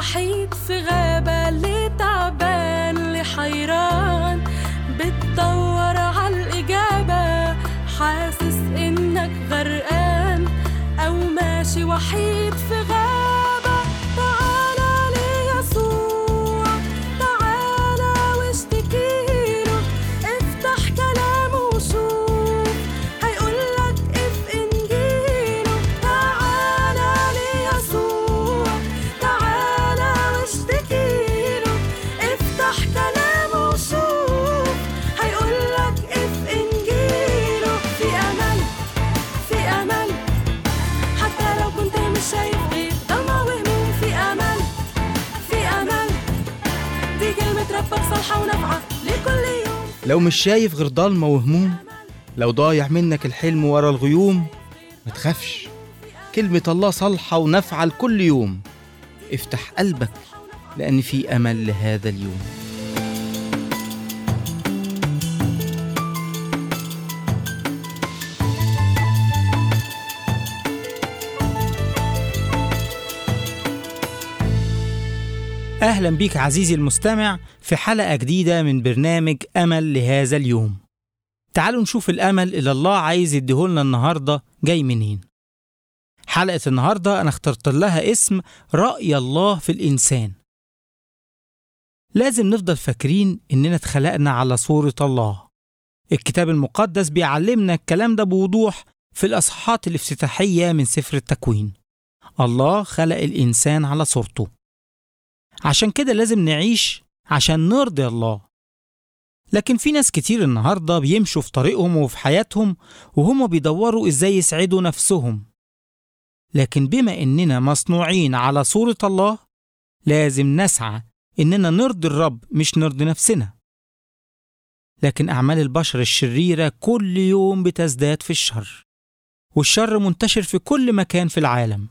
وحيد في غابة اللي تعبان اللي حيران بتدور عالإجابة حاسس إنك غرقان أو ماشي وحيد في غابة تعالى ليسوع تعالى واشتكيله افتح كلامه وشوف هيقولك اف انجيله تعالى ليسوع تعالى واشتكيله افتح كلامه وشوف هيقولك اف انجيله في امل في امل حتى لو كنت مش شايف غير ضلمة وهموم في امل في امل دي كلمة ربك صالحة ونافعة لكل يوم لو مش شايف غير ضلمة وهموم لو ضايع منك الحلم ورا الغيوم ما تخافش كلمة الله صالحة ونافعة لكل يوم افتح قلبك لأن في أمل لهذا اليوم أهلا بيك عزيزي المستمع في حلقة جديدة من برنامج أمل لهذا اليوم تعالوا نشوف الأمل اللي الله عايز يديهولنا النهاردة جاي منين حلقة النهاردة أنا اخترت لها اسم رأي الله في الإنسان لازم نفضل فاكرين إننا اتخلقنا على صورة الله الكتاب المقدس بيعلمنا الكلام ده بوضوح في الأصحاحات الافتتاحية من سفر التكوين الله خلق الإنسان على صورته عشان كده لازم نعيش عشان نرضي الله لكن في ناس كتير النهاردة بيمشوا في طريقهم وفي حياتهم وهم بيدوروا ازاي يسعدوا نفسهم لكن بما اننا مصنوعين على صورة الله لازم نسعى اننا نرضي الرب مش نرضي نفسنا لكن اعمال البشر الشريرة كل يوم بتزداد في الشر والشر منتشر في كل مكان في العالم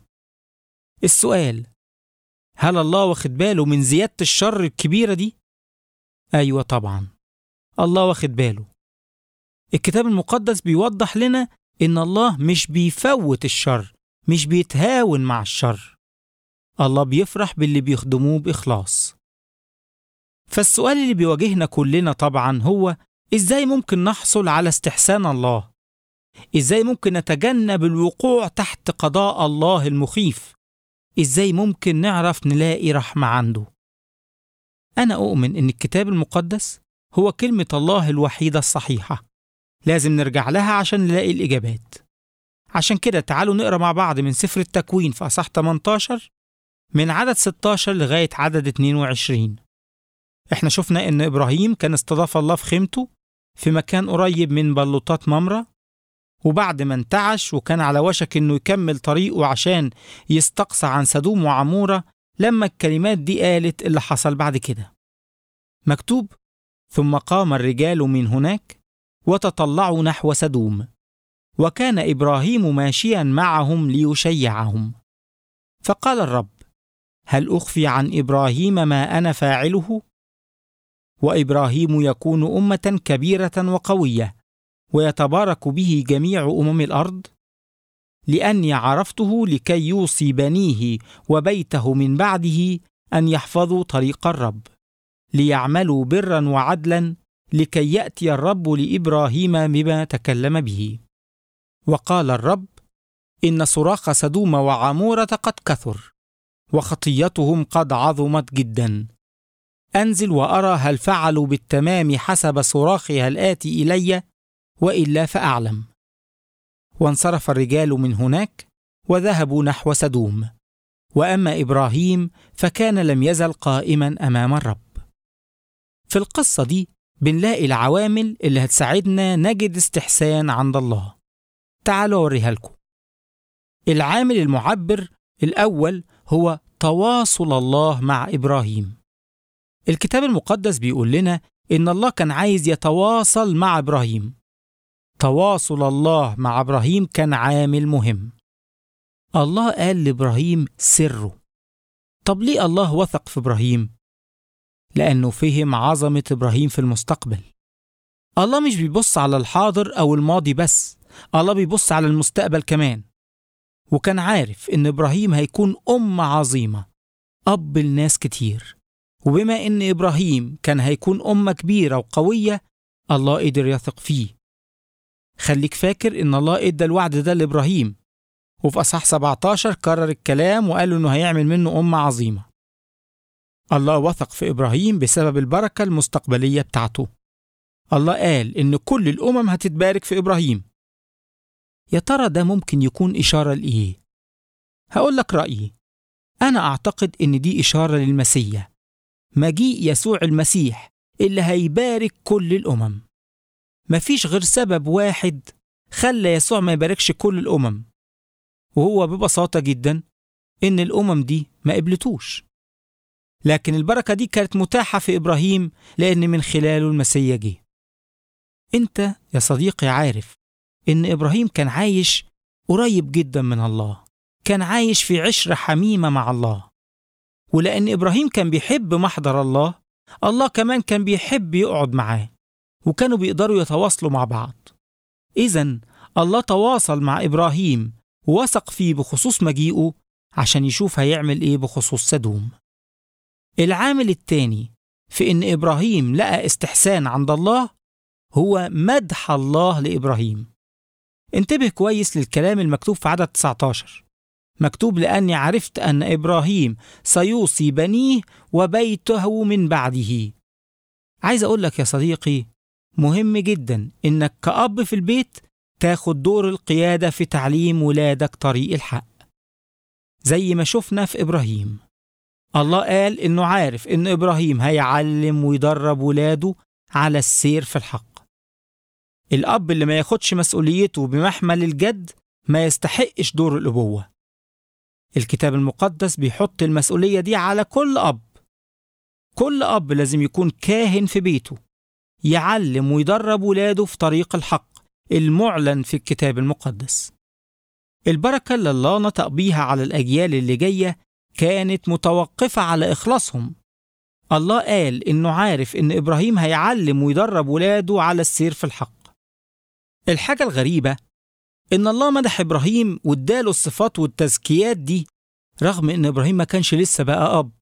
السؤال هل الله واخد باله من زيادة الشر الكبيرة دي؟ أيوة طبعا الله واخد باله الكتاب المقدس بيوضح لنا إن الله مش بيفوت الشر مش بيتهاون مع الشر الله بيفرح باللي بيخدموه بإخلاص فالسؤال اللي بيواجهنا كلنا طبعا هو إزاي ممكن نحصل على استحسان الله؟ إزاي ممكن نتجنب الوقوع تحت قضاء الله المخيف؟ ازاي ممكن نعرف نلاقي رحمة عنده؟ أنا أؤمن إن الكتاب المقدس هو كلمة الله الوحيدة الصحيحة لازم نرجع لها عشان نلاقي الإجابات عشان كده تعالوا نقرأ مع بعض من سفر التكوين في أصح 18 من عدد 16 لغاية عدد 22 احنا شفنا إن إبراهيم كان استضاف الله في خيمته في مكان قريب من بلوطات ممرة وبعد ما انتعش وكان على وشك انه يكمل طريقه عشان يستقصى عن سدوم وعمورة لما الكلمات دي قالت اللي حصل بعد كده مكتوب ثم قام الرجال من هناك وتطلعوا نحو سدوم وكان إبراهيم ماشيا معهم ليشيعهم فقال الرب هل أخفي عن إبراهيم ما أنا فاعله؟ وإبراهيم يكون أمة كبيرة وقوية ويتبارك به جميع امم الارض لاني عرفته لكي يوصي بنيه وبيته من بعده ان يحفظوا طريق الرب ليعملوا برا وعدلا لكي ياتي الرب لابراهيم بما تكلم به وقال الرب ان صراخ سدوم وعموره قد كثر وخطيتهم قد عظمت جدا انزل وارى هل فعلوا بالتمام حسب صراخها الاتي الي والا فاعلم وانصرف الرجال من هناك وذهبوا نحو سدوم واما ابراهيم فكان لم يزل قائما امام الرب في القصه دي بنلاقي العوامل اللي هتساعدنا نجد استحسان عند الله تعالوا اوريها لكم العامل المعبر الاول هو تواصل الله مع ابراهيم الكتاب المقدس بيقول لنا ان الله كان عايز يتواصل مع ابراهيم تواصل الله مع ابراهيم كان عامل مهم الله قال لابراهيم سره طب ليه الله وثق في ابراهيم لانه فهم عظمه ابراهيم في المستقبل الله مش بيبص على الحاضر او الماضي بس الله بيبص على المستقبل كمان وكان عارف ان ابراهيم هيكون ام عظيمه أب لناس كتير وبما إن إبراهيم كان هيكون أمة كبيرة وقوية الله قدر يثق فيه خليك فاكر إن الله إدى الوعد ده لإبراهيم وفي أصحاح 17 كرر الكلام وقال له إنه هيعمل منه أمة عظيمة الله وثق في إبراهيم بسبب البركة المستقبلية بتاعته الله قال إن كل الأمم هتتبارك في إبراهيم يا ترى ده ممكن يكون إشارة لإيه؟ هقول لك رأيي أنا أعتقد إن دي إشارة للمسيح مجيء يسوع المسيح اللي هيبارك كل الأمم مفيش غير سبب واحد خلى يسوع ما يباركش كل الأمم وهو ببساطة جدا إن الأمم دي ما قبلتوش لكن البركة دي كانت متاحة في إبراهيم لأن من خلاله المسيح جه أنت يا صديقي عارف إن إبراهيم كان عايش قريب جدا من الله كان عايش في عشرة حميمة مع الله ولأن إبراهيم كان بيحب محضر الله الله كمان كان بيحب يقعد معاه وكانوا بيقدروا يتواصلوا مع بعض إذا الله تواصل مع إبراهيم ووثق فيه بخصوص مجيئه عشان يشوف هيعمل إيه بخصوص سدوم العامل التاني في إن إبراهيم لقى استحسان عند الله هو مدح الله لإبراهيم انتبه كويس للكلام المكتوب في عدد 19 مكتوب لأني عرفت أن إبراهيم سيوصي بنيه وبيته من بعده عايز أقول لك يا صديقي مهم جدا إنك كأب في البيت تاخد دور القيادة في تعليم ولادك طريق الحق زي ما شفنا في إبراهيم الله قال إنه عارف إن إبراهيم هيعلم ويدرب ولاده على السير في الحق الأب اللي ما ياخدش مسؤوليته بمحمل الجد ما يستحقش دور الأبوة الكتاب المقدس بيحط المسؤولية دي على كل أب كل أب لازم يكون كاهن في بيته يعلم ويدرب ولاده في طريق الحق المعلن في الكتاب المقدس البركة اللي الله نطق بيها على الأجيال اللي جاية كانت متوقفة على إخلاصهم الله قال إنه عارف إن إبراهيم هيعلم ويدرب ولاده على السير في الحق الحاجة الغريبة إن الله مدح إبراهيم واداله الصفات والتزكيات دي رغم إن إبراهيم ما كانش لسه بقى أب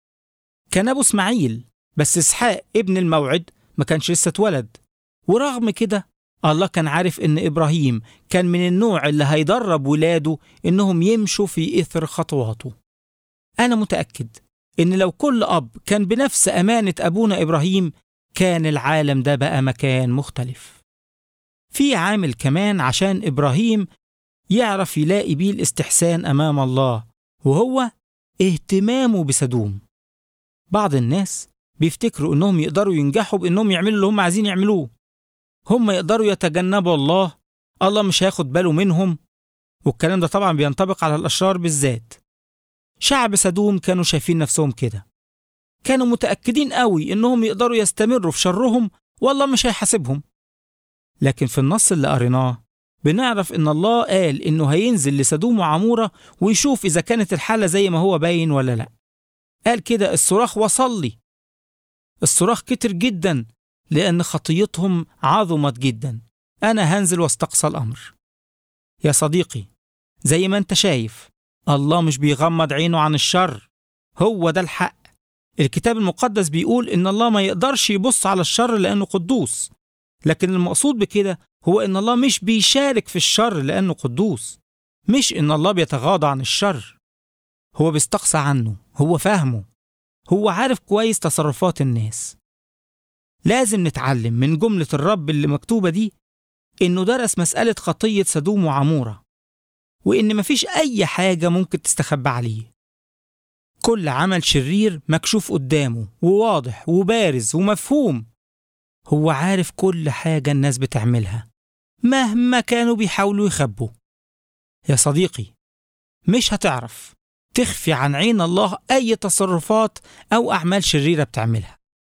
كان أبو إسماعيل بس إسحاق ابن الموعد ما كانش لسه اتولد ورغم كده الله كان عارف إن إبراهيم كان من النوع اللي هيدرب ولاده إنهم يمشوا في إثر خطواته أنا متأكد إن لو كل أب كان بنفس أمانة أبونا إبراهيم كان العالم ده بقى مكان مختلف في عامل كمان عشان إبراهيم يعرف يلاقي بيه الاستحسان أمام الله وهو اهتمامه بسدوم بعض الناس بيفتكروا إنهم يقدروا ينجحوا بإنهم يعملوا اللي هم عايزين يعملوه هم يقدروا يتجنبوا الله الله مش هياخد باله منهم والكلام ده طبعا بينطبق على الأشرار بالذات شعب سدوم كانوا شايفين نفسهم كده كانوا متأكدين قوي إنهم يقدروا يستمروا في شرهم والله مش هيحاسبهم لكن في النص اللي قريناه بنعرف إن الله قال إنه هينزل لسدوم وعمورة ويشوف إذا كانت الحالة زي ما هو باين ولا لأ قال كده الصراخ وصل لي الصراخ كتر جدا لأن خطيتهم عظمت جدا أنا هنزل واستقصى الأمر يا صديقي زي ما أنت شايف الله مش بيغمض عينه عن الشر هو ده الحق الكتاب المقدس بيقول إن الله ما يقدرش يبص على الشر لأنه قدوس لكن المقصود بكده هو إن الله مش بيشارك في الشر لأنه قدوس مش إن الله بيتغاضى عن الشر هو بيستقصى عنه هو فاهمه هو عارف كويس تصرفات الناس لازم نتعلم من جملة الرب اللي مكتوبة دي إنه درس مسألة خطية سدوم وعمورة وإن مفيش أي حاجة ممكن تستخبى عليه كل عمل شرير مكشوف قدامه وواضح وبارز ومفهوم هو عارف كل حاجة الناس بتعملها مهما كانوا بيحاولوا يخبوا يا صديقي مش هتعرف تخفي عن عين الله أي تصرفات أو أعمال شريرة بتعملها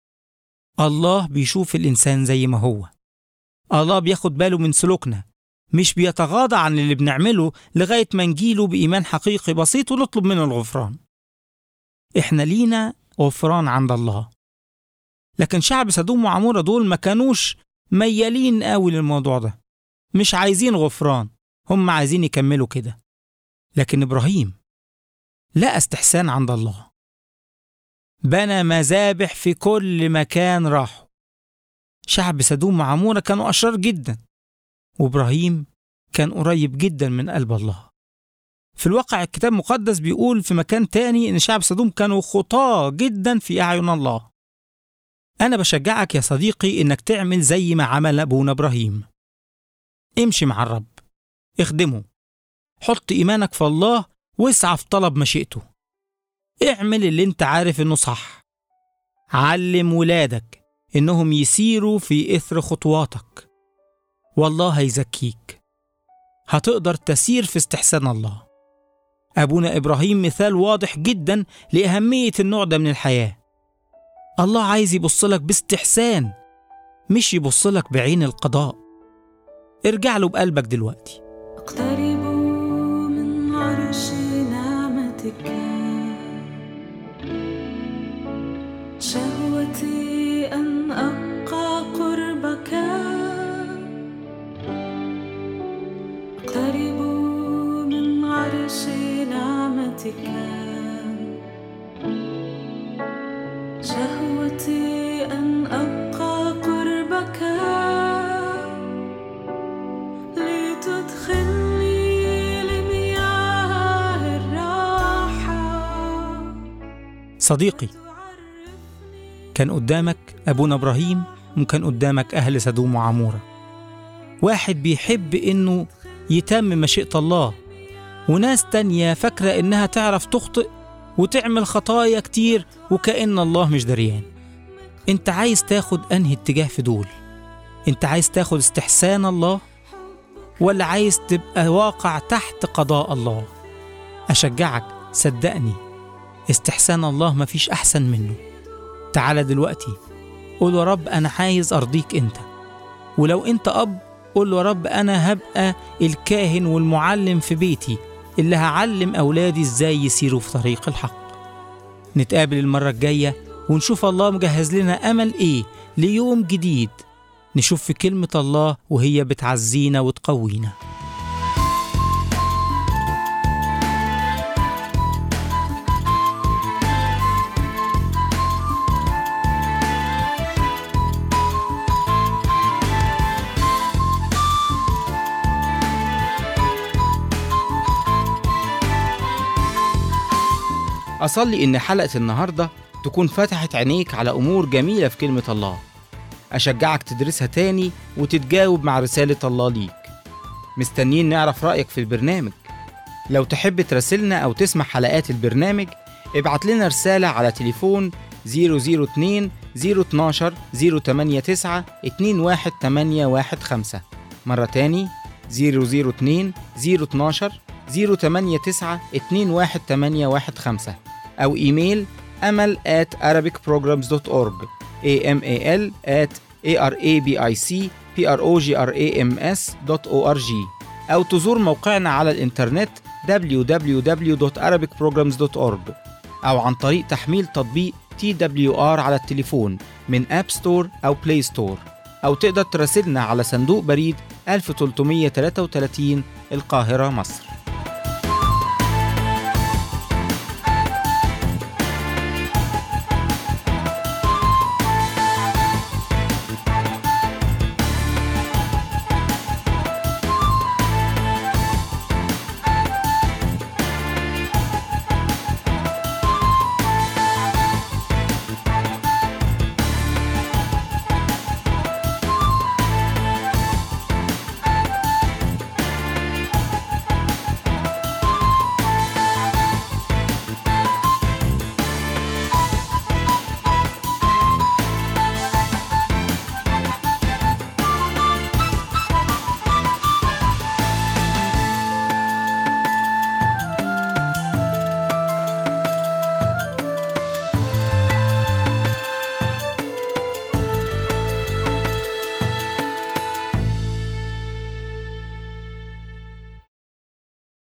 الله بيشوف الإنسان زي ما هو الله بياخد باله من سلوكنا مش بيتغاضى عن اللي بنعمله لغاية ما نجيله بإيمان حقيقي بسيط ونطلب منه الغفران إحنا لينا غفران عند الله لكن شعب سدوم وعمورة دول ما كانوش ميالين قوي للموضوع ده مش عايزين غفران هم عايزين يكملوا كده لكن إبراهيم لقى استحسان عند الله بنى مذابح في كل مكان راحوا شعب سدوم وعمورة كانوا أشرار جدا وإبراهيم كان قريب جدا من قلب الله في الواقع الكتاب المقدس بيقول في مكان تاني إن شعب سدوم كانوا خطاة جدا في أعين الله أنا بشجعك يا صديقي إنك تعمل زي ما عمل أبونا إبراهيم امشي مع الرب اخدمه حط إيمانك في الله واسعى في طلب مشيئته اعمل اللي انت عارف انه صح علم ولادك انهم يسيروا في اثر خطواتك والله هيزكيك هتقدر تسير في استحسان الله ابونا ابراهيم مثال واضح جدا لاهميه النوع ده من الحياه الله عايز يبصلك باستحسان مش يبصلك بعين القضاء ارجع له بقلبك دلوقتي اقترب من عرش نعمتك شهوتي أن أبقى قربك اقترب من عرش نعمتك شهوتي أن أبقى قربك لتدخلني لمياه الراحة صديقي كان قدامك أبونا إبراهيم وكان قدامك أهل سدوم وعمورة واحد بيحب إنه يتم مشيئة الله وناس تانية فاكرة إنها تعرف تخطئ وتعمل خطايا كتير وكأن الله مش دريان انت عايز تاخد انهي اتجاه في دول انت عايز تاخد استحسان الله ولا عايز تبقى واقع تحت قضاء الله اشجعك صدقني استحسان الله مفيش احسن منه تعالى دلوقتي قول يا رب انا عايز ارضيك انت ولو انت اب قول له يا رب انا هبقى الكاهن والمعلم في بيتي اللي هعلم اولادي ازاي يسيروا في طريق الحق نتقابل المره الجايه ونشوف الله مجهز لنا امل ايه ليوم جديد نشوف في كلمه الله وهي بتعزينا وتقوينا أصلي إن حلقة النهاردة تكون فتحت عينيك على أمور جميلة في كلمة الله أشجعك تدرسها تاني وتتجاوب مع رسالة الله ليك مستنيين نعرف رأيك في البرنامج لو تحب تراسلنا أو تسمع حلقات البرنامج ابعت لنا رسالة على تليفون 002 012 089 21815 مرة تاني 002 012 089 21815 أو إيميل أمل at arabicprograms.org amal at arabicprograms.org أو تزور موقعنا على الإنترنت www.arabicprograms.org أو عن طريق تحميل تطبيق TWR على التليفون من أب ستور أو بلاي ستور أو تقدر تراسلنا على صندوق بريد 1333 القاهرة مصر